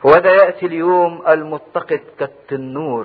هو ده يأتي اليوم المتقد كالتنور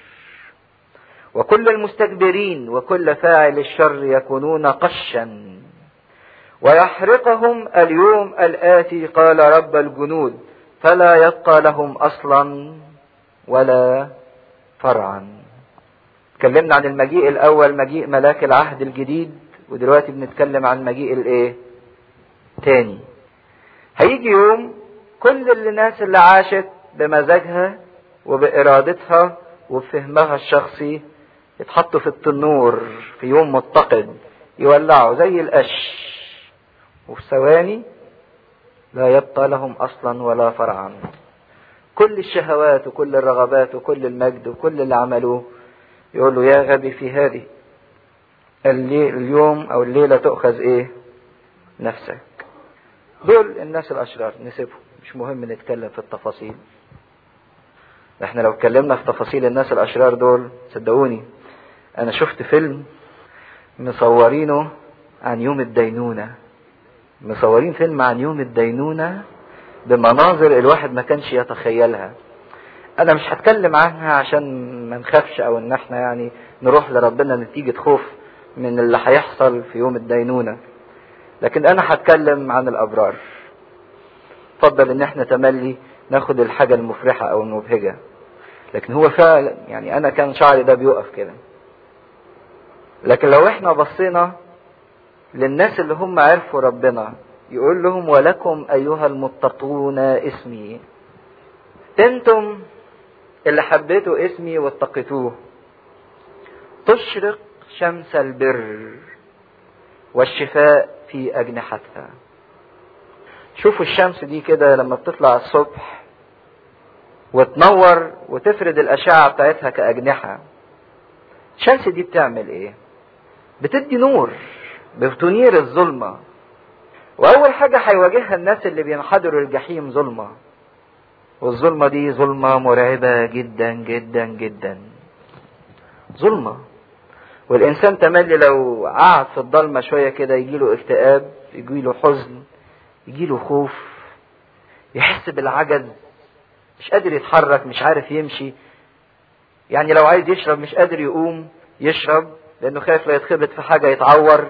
وكل المستكبرين وكل فاعل الشر يكونون قشا ويحرقهم اليوم الآتي قال رب الجنود فلا يبقى لهم أصلا ولا فرعا اتكلمنا عن المجيء الأول مجيء ملاك العهد الجديد ودلوقتي بنتكلم عن مجيء الايه تاني هيجي يوم كل الناس اللي عاشت بمزاجها وبإرادتها وبفهمها الشخصي يتحطوا في التنور في يوم متقد يولعوا زي القش وفي ثواني لا يبقى لهم اصلا ولا فرعا كل الشهوات وكل الرغبات وكل المجد وكل اللي عملوه يقول له يا غبي في هذه اليوم او الليلة تؤخذ ايه نفسك دول الناس الاشرار نسيبهم مش مهم نتكلم في التفاصيل احنا لو اتكلمنا في تفاصيل الناس الاشرار دول صدقوني انا شفت فيلم مصورينه عن يوم الدينونة مصورين فيلم عن يوم الدينونة بمناظر الواحد ما كانش يتخيلها انا مش هتكلم عنها عشان ما نخافش او ان احنا يعني نروح لربنا نتيجة خوف من اللي هيحصل في يوم الدينونة لكن انا هتكلم عن الابرار اتفضل ان احنا تملي ناخد الحاجة المفرحة او المبهجة لكن هو فعلا يعني انا كان شعري ده بيقف كده لكن لو احنا بصينا للناس اللي هم عرفوا ربنا يقول لهم ولكم ايها المتقون اسمي انتم اللي حبيتوا اسمي واتقيتوه تشرق شمس البر والشفاء في اجنحتها شوفوا الشمس دي كده لما بتطلع الصبح وتنور وتفرد الاشعه بتاعتها كاجنحه الشمس دي بتعمل ايه بتدي نور بتنير الظلمة وأول حاجة هيواجهها الناس اللي بينحدروا الجحيم ظلمة والظلمة دي ظلمة مرعبة جدا جدا جدا ظلمة والإنسان تملي لو قعد في الضلمة شوية كده يجيله اكتئاب يجيله حزن يجيله خوف يحس بالعجز مش قادر يتحرك مش عارف يمشي يعني لو عايز يشرب مش قادر يقوم يشرب لانه خايف لا يتخبط في حاجه يتعور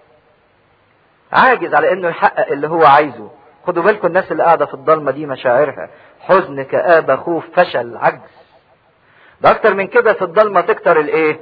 عاجز على انه يحقق اللي هو عايزه خدوا بالكم الناس اللي قاعده في الضلمه دي مشاعرها حزن كآبه خوف فشل عجز ده اكتر من كده في الضلمه تكتر الايه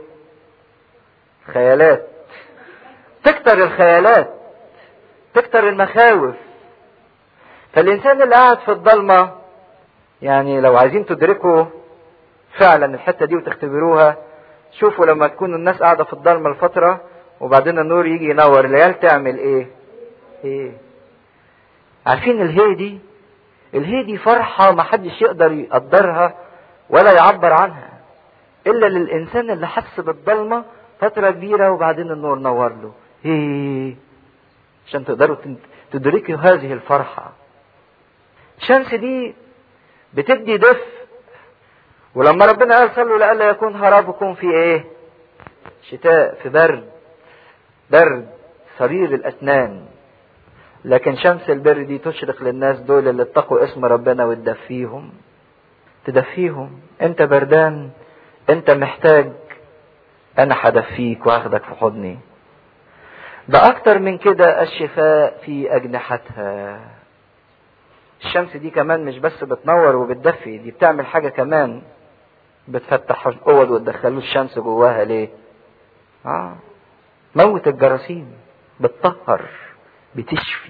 خيالات تكتر الخيالات تكتر المخاوف فالانسان اللي قاعد في الضلمه يعني لو عايزين تدركوا فعلا الحته دي وتختبروها شوفوا لما تكون الناس قاعده في الضلمه لفتره وبعدين النور يجي ينور العيال تعمل ايه ايه عارفين الهي دي الهي دي فرحه ما حدش يقدر يقدرها ولا يعبر عنها الا للانسان اللي حس بالضلمه فتره كبيره وبعدين النور نور له هي عشان تقدروا تدركوا هذه الفرحه الشمس دي بتدي دفء ولما ربنا قال صلوا لألا يكون هربكم في ايه شتاء في برد برد صرير الاسنان لكن شمس البر دي تشرق للناس دول اللي اتقوا اسم ربنا وتدفيهم تدفيهم انت بردان انت محتاج انا هدفيك واخدك في حضني ده اكتر من كده الشفاء في اجنحتها الشمس دي كمان مش بس بتنور وبتدفي دي بتعمل حاجة كمان بتفتح الاوض وتدخلوا الشمس جواها ليه اه موت الجراثيم بتطهر بتشفي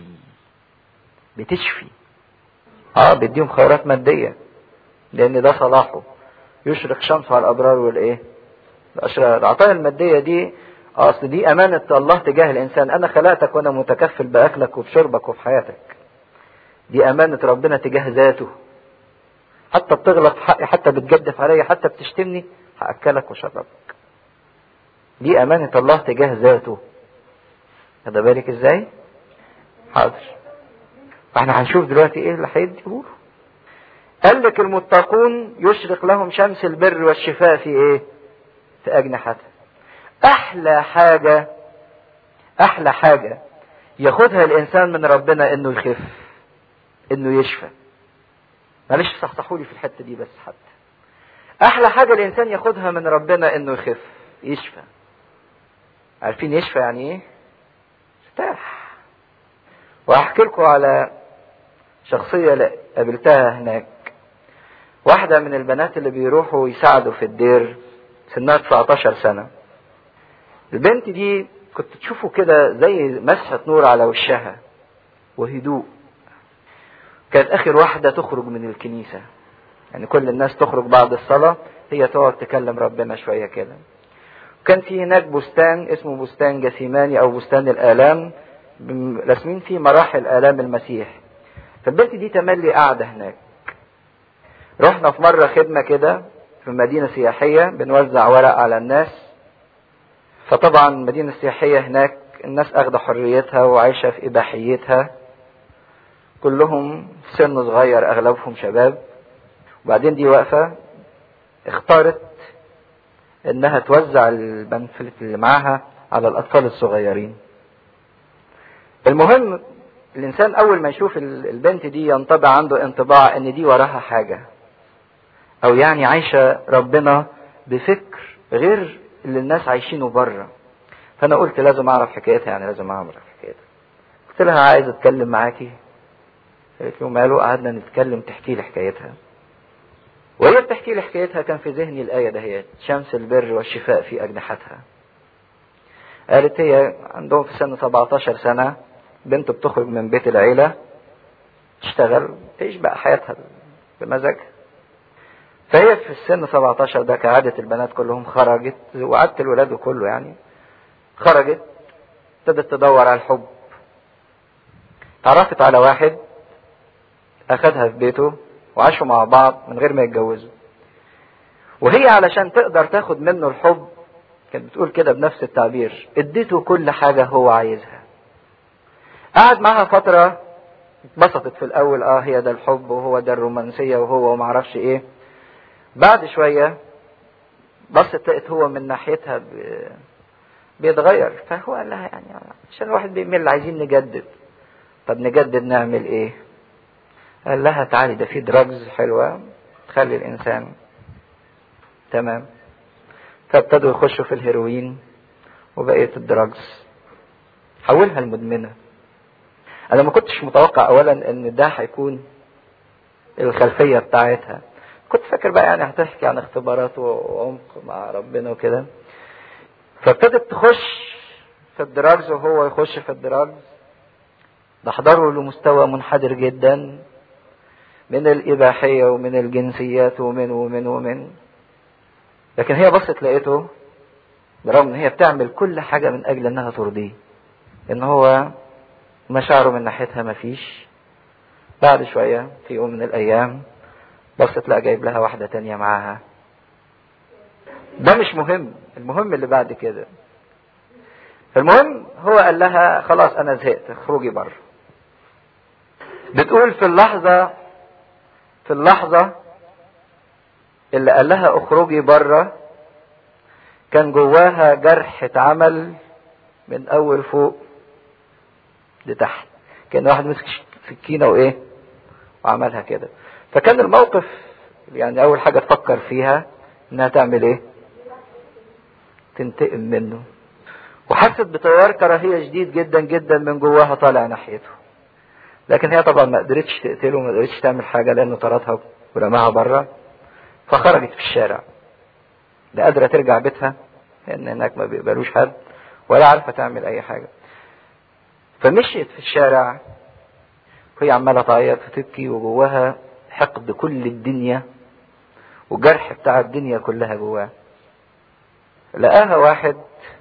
بتشفي اه بيديهم خيرات مادية لان ده صلاحه يشرق شمس على الابرار والايه الاشرار العطايا المادية دي اصل دي امانة الله تجاه الانسان انا خلقتك وانا متكفل باكلك وبشربك وفي حياتك دي امانة ربنا تجاه ذاته حتى بتغلط في حقي حتى بتجدف عليا حتى بتشتمني هاكلك واشربك دي امانة الله تجاه ذاته خد بالك ازاي حاضر فاحنا هنشوف دلوقتي ايه اللي هيديه قال لك المتقون يشرق لهم شمس البر والشفاء في ايه في اجنحتها احلى حاجة احلى حاجة ياخدها الانسان من ربنا انه يخف انه يشفى معلش صحصحوا لي في الحته دي بس حتى احلى حاجه الانسان ياخدها من ربنا انه يخف يشفى عارفين يشفى يعني ايه ارتاح وهحكي لكم على شخصيه قابلتها هناك واحدة من البنات اللي بيروحوا يساعدوا في الدير سنها 19 سنة البنت دي كنت تشوفوا كده زي مسحة نور على وشها وهدوء كانت آخر واحدة تخرج من الكنيسة يعني كل الناس تخرج بعد الصلاة هي تقعد تكلم ربنا شوية كده كان في هناك بستان اسمه بستان جسيماني أو بستان الآلام رسمين فيه مراحل آلام المسيح فالبنت دي تملي قاعدة هناك رحنا في مرة خدمة كده في مدينة سياحية بنوزع ورق على الناس فطبعا المدينة السياحية هناك الناس أخذ حريتها وعايشة في إباحيتها كلهم سن صغير أغلبهم شباب وبعدين دي واقفة اختارت إنها توزع البنفلت اللي معاها على الأطفال الصغيرين المهم الإنسان أول ما يشوف البنت دي ينطبع عنده انطباع إن دي وراها حاجة او يعني عايشة ربنا بفكر غير اللي الناس عايشينه بره فانا قلت لازم اعرف حكايتها يعني لازم اعرف حكايتها قلت لها عايز اتكلم معاكي قالت له ماله قعدنا نتكلم تحكي لي حكايتها وهي بتحكي لي حكايتها كان في ذهني الآية دهيت شمس البر والشفاء في أجنحتها قالت هي عندهم في سن 17 سنة بنت بتخرج من بيت العيلة تشتغل تعيش بقى حياتها بمزاجها فهي في السن 17 ده كعادة البنات كلهم خرجت وعادة الولاد كله يعني خرجت ابتدت تدور على الحب تعرفت على واحد أخدها في بيته وعاشوا مع بعض من غير ما يتجوزوا وهي علشان تقدر تاخد منه الحب كانت بتقول كده بنفس التعبير اديته كل حاجة هو عايزها قعد معاها فترة اتبسطت في الأول اه هي ده الحب وهو ده الرومانسية وهو ومعرفش ايه بعد شوية بصت لقيت هو من ناحيتها بيتغير فهو قال لها يعني عشان الواحد بيمل عايزين نجدد طب نجدد نعمل ايه قال لها تعالي ده في دراجز حلوة تخلي الانسان تمام فابتدوا يخشوا في الهيروين وبقية الدراجز حولها المدمنة انا ما كنتش متوقع اولا ان ده هيكون الخلفية بتاعتها كنت فاكر بقى يعني هتحكي عن اختبارات وعمق مع ربنا وكده فابتدت تخش في الدراجز وهو يخش في الدراجز ده حضره لمستوى منحدر جدا من الإباحية ومن الجنسيات ومن ومن ومن لكن هي بصت لقيته برغم ان هي بتعمل كل حاجة من اجل انها ترضيه ان هو مشاعره من ناحيتها مفيش بعد شوية في يوم من الايام بصت لا جايب لها واحدة تانية معاها ده مش مهم المهم اللي بعد كده المهم هو قال لها خلاص انا زهقت اخرجي بره بتقول في اللحظة في اللحظة اللي قال لها اخرجي بره كان جواها جرح اتعمل من اول فوق لتحت كان واحد مسك سكينة وايه وعملها كده فكان الموقف يعني اول حاجة تفكر فيها انها تعمل ايه تنتقم منه وحست بتيار كراهية شديد جدا جدا من جواها طالع ناحيته لكن هي طبعا ما قدرتش تقتله وما قدرتش تعمل حاجة لانه طردها ورماها بره فخرجت في الشارع لا قادرة ترجع بيتها لان هناك ما بيقبلوش حد ولا عارفة تعمل اي حاجة فمشيت في الشارع وهي عمالة تعيط وتبكي وجواها حقد كل الدنيا وجرح بتاع الدنيا كلها جواها لقاها واحد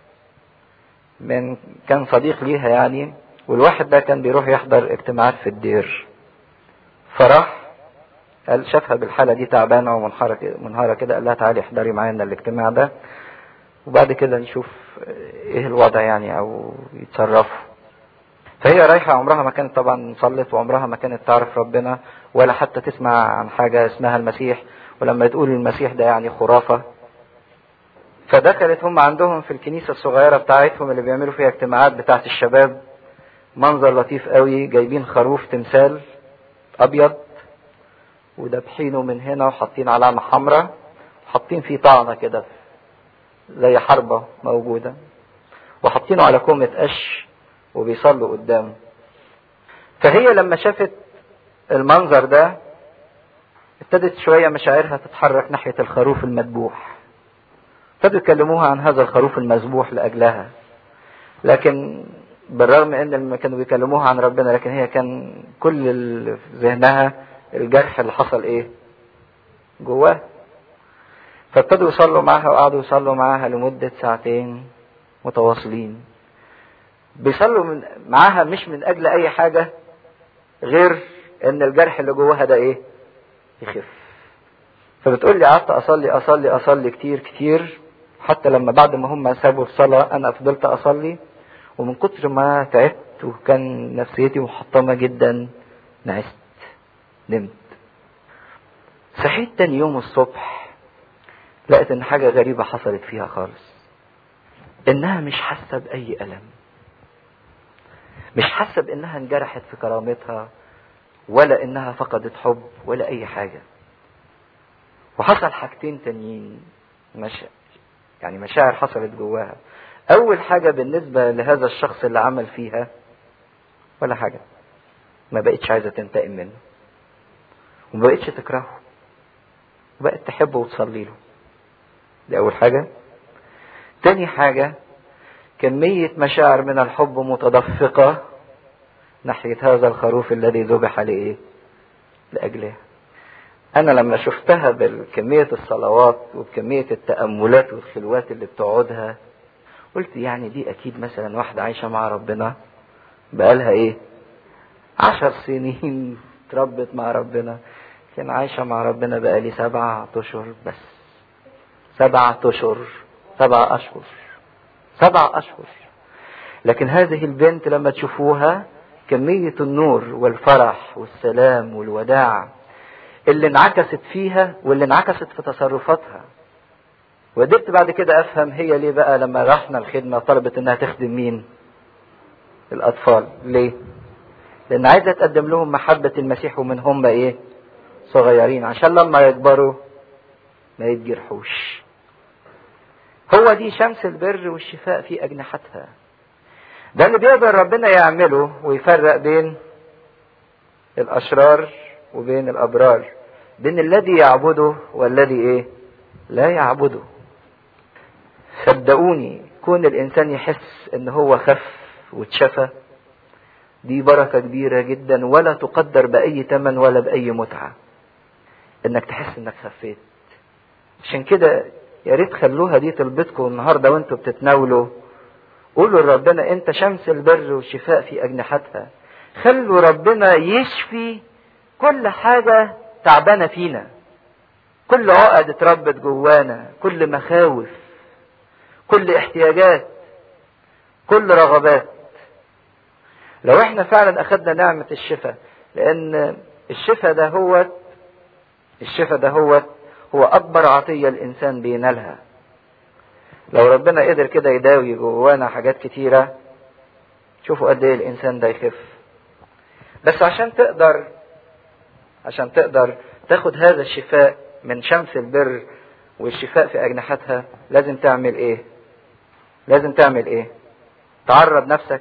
من كان صديق ليها يعني والواحد ده كان بيروح يحضر اجتماعات في الدير فراح قال شافها بالحالة دي تعبانة ومنهارة منهارة كده قال لها تعالي احضري معانا الاجتماع ده وبعد كده نشوف ايه الوضع يعني او يتصرفوا فهي رايحة عمرها ما كانت طبعا صلت وعمرها ما كانت تعرف ربنا ولا حتى تسمع عن حاجة اسمها المسيح ولما تقول المسيح ده يعني خرافة فدخلت هم عندهم في الكنيسة الصغيرة بتاعتهم اللي بيعملوا فيها اجتماعات بتاعت الشباب منظر لطيف قوي جايبين خروف تمثال ابيض ودبحينه من هنا وحاطين علامة حمراء حاطين فيه طعنة كده زي حربة موجودة وحاطينه على كومة قش وبيصلوا قدامه فهي لما شافت المنظر ده ابتدت شوية مشاعرها تتحرك ناحية الخروف المذبوح ابتدوا يكلموها عن هذا الخروف المذبوح لأجلها لكن بالرغم ان لما كانوا بيكلموها عن ربنا لكن هي كان كل اللي في ذهنها الجرح اللي حصل ايه جواه فابتدوا يصلوا معاها وقعدوا يصلوا معاها لمدة ساعتين متواصلين بيصلوا من معاها مش من اجل اي حاجة غير ان الجرح اللي جواها ده ايه يخف فبتقول لي قعدت اصلي اصلي اصلي كتير كتير حتى لما بعد ما هم سابوا الصلاة انا فضلت اصلي ومن كتر ما تعبت وكان نفسيتي محطمة جدا نعست نمت صحيت تاني يوم الصبح لقيت ان حاجة غريبة حصلت فيها خالص انها مش حاسة باي الم مش حاسة بانها انجرحت في كرامتها ولا انها فقدت حب ولا اي حاجة وحصل حاجتين تانيين مش يعني مشاعر حصلت جواها اول حاجة بالنسبة لهذا الشخص اللي عمل فيها ولا حاجة ما بقتش عايزة تنتقم منه وما بقتش تكرهه وبقت تحبه وتصلي له دي اول حاجة تاني حاجة كمية مشاعر من الحب متدفقة ناحية هذا الخروف الذي ذبح لإيه؟ لأجلها. أنا لما شفتها بكمية الصلوات وبكمية التأملات والخلوات اللي بتقعدها قلت يعني دي أكيد مثلا واحدة عايشة مع ربنا بقالها إيه؟ عشر سنين تربت مع ربنا كان عايشة مع ربنا بقالي سبعة أشهر بس سبعة أشهر سبعة أشهر سبعة أشهر لكن هذه البنت لما تشوفوها كمية النور والفرح والسلام والوداع اللي انعكست فيها واللي انعكست في تصرفاتها وقدرت بعد كده افهم هي ليه بقى لما رحنا الخدمة طلبت انها تخدم مين الاطفال ليه لان عايزة تقدم لهم محبة المسيح ومن هم ايه صغيرين عشان لما يكبروا ما يتجرحوش هو دي شمس البر والشفاء في اجنحتها ده اللي بيقدر ربنا يعمله ويفرق بين الاشرار وبين الابرار بين الذي يعبده والذي ايه لا يعبده صدقوني كون الانسان يحس ان هو خف واتشفى دي بركة كبيرة جدا ولا تقدر بأي تمن ولا بأي متعة انك تحس انك خفيت عشان كده يا ريت خلوها دي طلبتكم النهارده وانتوا بتتناولوا قولوا لربنا انت شمس البر والشفاء في اجنحتها خلوا ربنا يشفي كل حاجة تعبانة فينا كل عقد اتربت جوانا كل مخاوف كل احتياجات كل رغبات لو احنا فعلا اخدنا نعمة الشفاء لان الشفاء ده هو الشفاء ده هو هو اكبر عطية الانسان بينالها لو ربنا قدر كده يداوي جوانا حاجات كتيرة شوفوا قد ايه الانسان ده يخف بس عشان تقدر عشان تقدر تاخد هذا الشفاء من شمس البر والشفاء في اجنحتها لازم تعمل ايه لازم تعمل ايه تعرض نفسك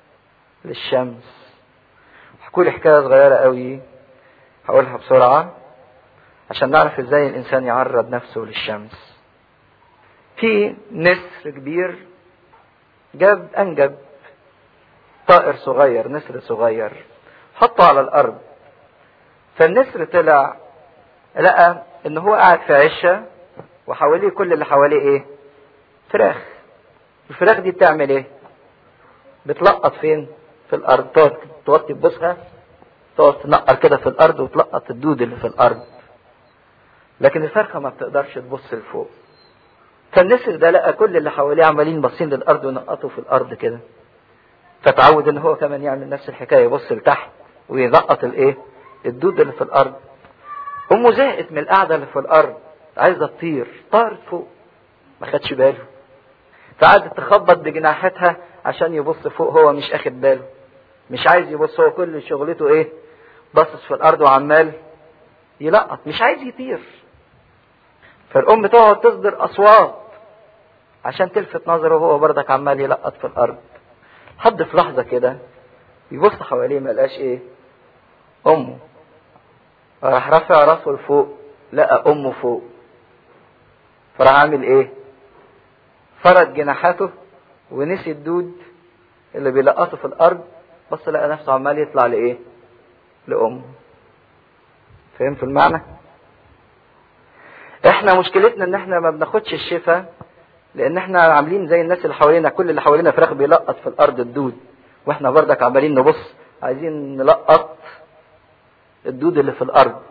للشمس احكوا لي حكايه صغيره قوي هقولها بسرعه عشان نعرف ازاي الانسان يعرض نفسه للشمس في نسر كبير جاب انجب طائر صغير نسر صغير حطه على الارض فالنسر طلع لقى ان هو قاعد في عشه وحواليه كل اللي حواليه ايه فراخ الفراخ دي بتعمل ايه بتلقط فين في الارض تقعد توطي تبصها تقعد تنقر كده في الارض وتلقط الدود اللي في الارض لكن الفرخه ما بتقدرش تبص لفوق فالنسر ده لقى كل اللي حواليه عمالين باصين للارض وينقطوا في الارض كده فتعود ان هو كمان يعمل نفس الحكايه يبص لتحت وينقط الايه الدود اللي في الارض امه زهقت من القعده اللي في الارض عايزه تطير طارت فوق ما خدش باله فقعدت تخبط بجناحاتها عشان يبص فوق هو مش اخد باله مش عايز يبص هو كل شغلته ايه باصص في الارض وعمال يلقط مش عايز يطير فالام تقعد تصدر اصوات عشان تلفت نظره وهو بردك عمال يلقط في الارض حد في لحظه كده يبص حواليه ما لقاش ايه امه راح رافع راسه لفوق لقى امه فوق فراح عامل ايه فرد جناحاته ونسي الدود اللي بيلقطه في الارض بص لقى نفسه عمال يطلع لايه لامه فهمتوا المعنى احنا مشكلتنا ان احنا ما بناخدش الشفاء لان احنا عاملين زي الناس اللي حوالينا كل اللي حوالينا فراخ بيلقط في الارض الدود واحنا بردك عمالين نبص عايزين نلقط الدود اللي في الارض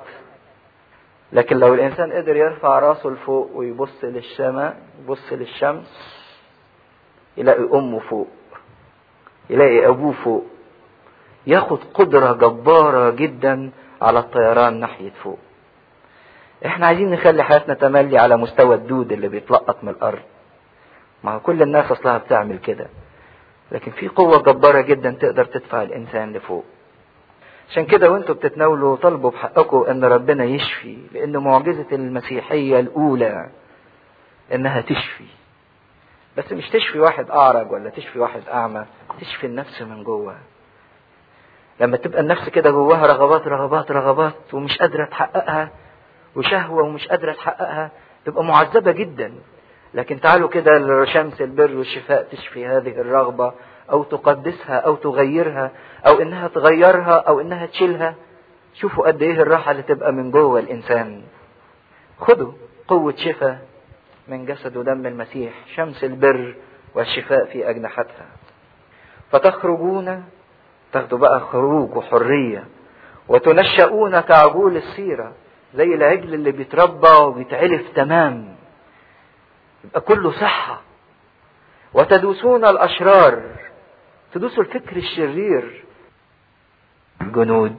لكن لو الانسان قدر يرفع راسه لفوق ويبص للسماء يبص للشمس يلاقي امه فوق يلاقي ابوه فوق ياخد قدرة جبارة جدا على الطيران ناحية فوق احنا عايزين نخلي حياتنا تملي على مستوى الدود اللي بيتلقط من الارض ما هو كل الناس اصلها بتعمل كده لكن في قوة جبارة جدا تقدر تدفع الانسان لفوق عشان كده وانتوا بتتناولوا طلبوا بحقكم ان ربنا يشفي لان معجزة المسيحية الاولى انها تشفي بس مش تشفي واحد اعرج ولا تشفي واحد اعمى تشفي النفس من جوه لما تبقى النفس كده جواها رغبات رغبات رغبات ومش قادرة تحققها وشهوة ومش قادرة تحققها تبقى معذبة جدا لكن تعالوا كده لشمس البر والشفاء تشفي هذه الرغبة أو تقدسها أو تغيرها أو إنها تغيرها أو إنها تشيلها شوفوا قد إيه الراحة اللي تبقى من جوه الإنسان خدوا قوة شفاء من جسد ودم المسيح شمس البر والشفاء في أجنحتها فتخرجون تاخدوا بقى خروج وحرية وتنشؤون كعجول السيرة زي العجل اللي بيتربى وبيتعلف تمام يبقى كله صحة وتدوسون الأشرار تدوسوا الفكر الشرير الجنود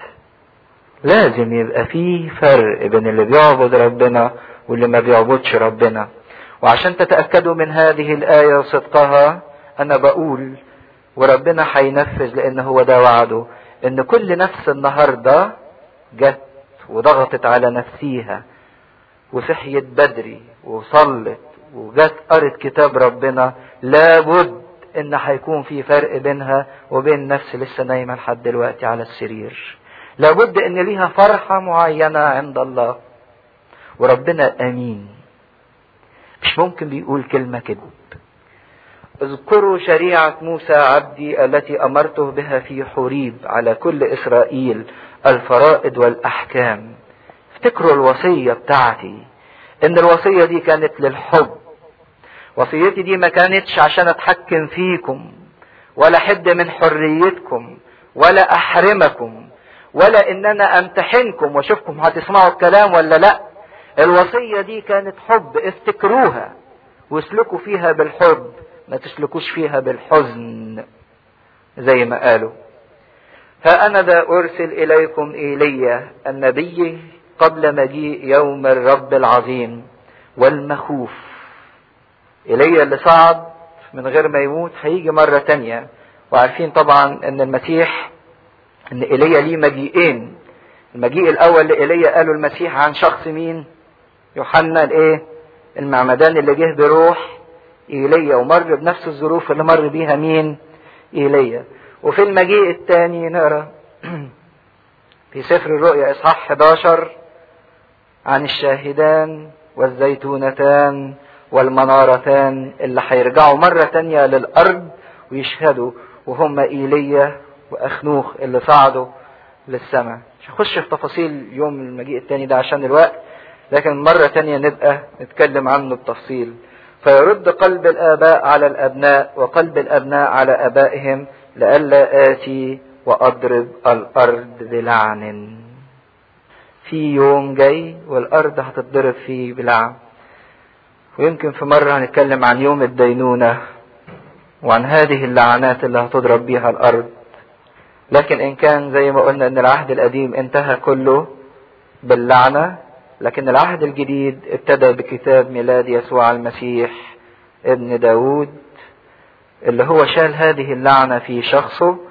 لازم يبقى فيه فرق بين اللي بيعبد ربنا واللي ما بيعبدش ربنا وعشان تتأكدوا من هذه الآية وصدقها أنا بقول وربنا هينفذ لأن هو ده وعده إن كل نفس النهاردة جت وضغطت على نفسيها وصحيت بدري وصلت وجت قرت كتاب ربنا لابد ان هيكون في فرق بينها وبين نفس لسه نايمه لحد دلوقتي على السرير لابد ان ليها فرحه معينه عند الله وربنا امين مش ممكن بيقول كلمه كذب اذكروا شريعه موسى عبدي التي امرته بها في حريب على كل اسرائيل الفرائض والاحكام افتكروا الوصيه بتاعتي ان الوصيه دي كانت للحب وصيتي دي ما كانتش عشان اتحكم فيكم ولا حد من حريتكم ولا احرمكم ولا ان انا امتحنكم واشوفكم هتسمعوا الكلام ولا لا الوصية دي كانت حب افتكروها واسلكوا فيها بالحب ما تسلكوش فيها بالحزن زي ما قالوا ها انا ذا ارسل اليكم ايليا النبي قبل مجيء يوم الرب العظيم والمخوف ايليا اللي صعد من غير ما يموت هيجي مرة تانية وعارفين طبعا ان المسيح ان ايليا ليه مجيئين المجيء الاول لايليا قالوا المسيح عن شخص مين يوحنا الايه المعمدان اللي جه بروح ايليا ومر بنفس الظروف اللي مر بيها مين ايليا وفي المجيء الثاني نقرا في سفر الرؤيا اصحاح 11 عن الشاهدان والزيتونتان والمنارتان اللي هيرجعوا مرة تانية للأرض ويشهدوا وهم إيليا وأخنوخ اللي صعدوا للسماء مش هخش في تفاصيل يوم المجيء التاني ده عشان الوقت لكن مرة تانية نبقى نتكلم عنه بتفصيل فيرد قلب الآباء على الأبناء وقلب الأبناء على آبائهم لئلا آتي وأضرب الأرض بلعن في يوم جاي والأرض هتتضرب فيه بلعن ويمكن في مرة هنتكلم عن يوم الدينونة وعن هذه اللعنات اللي هتضرب بيها الأرض لكن إن كان زي ما قلنا إن العهد القديم انتهى كله باللعنة لكن العهد الجديد ابتدى بكتاب ميلاد يسوع المسيح ابن داود اللي هو شال هذه اللعنة في شخصه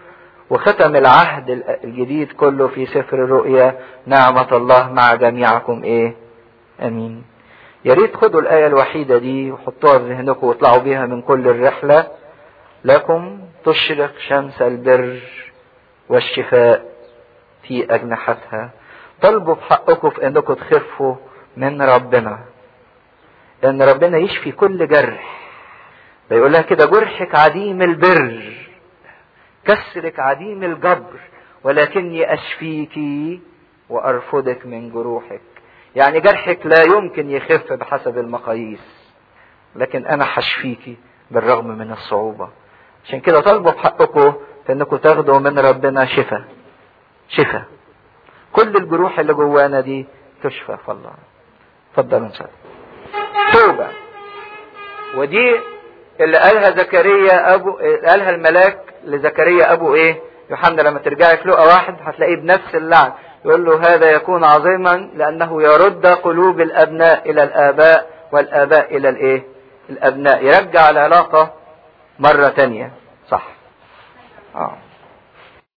وختم العهد الجديد كله في سفر الرؤيا نعمة الله مع جميعكم ايه امين يا ريت خدوا الآية الوحيدة دي وحطوها في ذهنكم واطلعوا بيها من كل الرحلة لكم تشرق شمس البر والشفاء في أجنحتها طلبوا بحقكم في انكم تخفوا من ربنا ان ربنا يشفي كل جرح بيقول لها كده جرحك عديم البر كسرك عديم الجبر ولكني اشفيك وارفضك من جروحك يعني جرحك لا يمكن يخف بحسب المقاييس لكن انا هشفيكي بالرغم من الصعوبة عشان كده طالبوا بحقكم في انكم تاخدوا من ربنا شفاء شفاء كل الجروح اللي جوانا دي تشفى في الله اتفضل ان شاء الله توبة ودي اللي قالها زكريا ابو قالها الملاك لزكريا ابو ايه يوحنا لما ترجعي في لقا واحد هتلاقيه بنفس اللعن يقول له هذا يكون عظيما لانه يرد قلوب الابناء الى الاباء والاباء الى الايه الابناء يرجع العلاقة مرة تانية صح اه